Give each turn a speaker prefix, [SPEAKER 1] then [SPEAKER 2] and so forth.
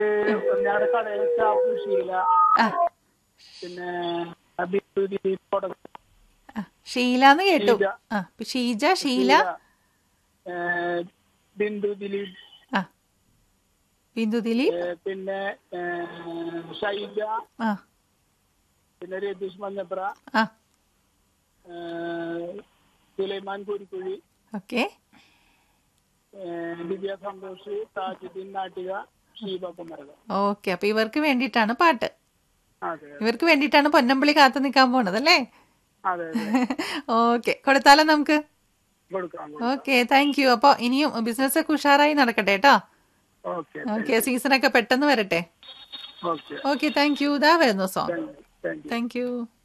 [SPEAKER 1] ഞങ്ങളുടെ കടയിൽ സ്റ്റാഫ് ഷീല
[SPEAKER 2] ആ
[SPEAKER 1] പിന്നെ ബിന്ദു ദിലീപ് പ്രൊഡക്ഷൻ
[SPEAKER 2] ആ, ഷീലാന്ന് കേട്ടു
[SPEAKER 1] ഷീജ.
[SPEAKER 2] ആ ഇപ്പൊ ഷീജ ഷീല
[SPEAKER 1] ഏ, ബിന്ദു ദിലീപ്
[SPEAKER 2] ആ ബിന്ദു ദിലീപ്
[SPEAKER 1] ഏ, പിന്നെ ഏ, ഷൈജ
[SPEAKER 2] ആ
[SPEAKER 1] പിന്നെ രതീഷ് മഞ്ഞപ്ര
[SPEAKER 2] ആ
[SPEAKER 1] ഏ, സുലൈമാൻ കുരിക്കുഴി
[SPEAKER 2] ഓക്കെ
[SPEAKER 1] ഏ, ദിവ്യ സന്തോഷ് താജുദ്ദീൻ നാട്ടിക ഷീബ കുമരക
[SPEAKER 2] ഓക്കെ അപ്പൊ ഇവർക്ക് വേണ്ടിയിട്ടാണ് പാട്ട്
[SPEAKER 1] അതെ
[SPEAKER 2] ഇവർക്ക് വേണ്ടിയിട്ടാണ് പൊന്നമ്പിളി കാത്തു നിൽക്കാൻ പോണത് അല്ലേ
[SPEAKER 1] അതെ അതെ
[SPEAKER 2] ഓക്കെ കൊടുത്താലോ നമുക്ക്
[SPEAKER 1] കൊടുക്കാം
[SPEAKER 2] ഓക്കെ താങ്ക് യു അപ്പോൾ ഇനിയും ബിസിനസ് ഒക്കെ ഉഷാറായി നടക്കട്ടെ കേട്ടോ
[SPEAKER 1] ഓക്കെ
[SPEAKER 2] ഓക്കെ സീസണൊക്കെ പെട്ടെന്ന് വരട്ടെ
[SPEAKER 1] ഓക്കെ
[SPEAKER 2] ഓക്കെ താങ്ക് യു ഇതാ വരുന്നു song
[SPEAKER 1] thank you
[SPEAKER 2] thank U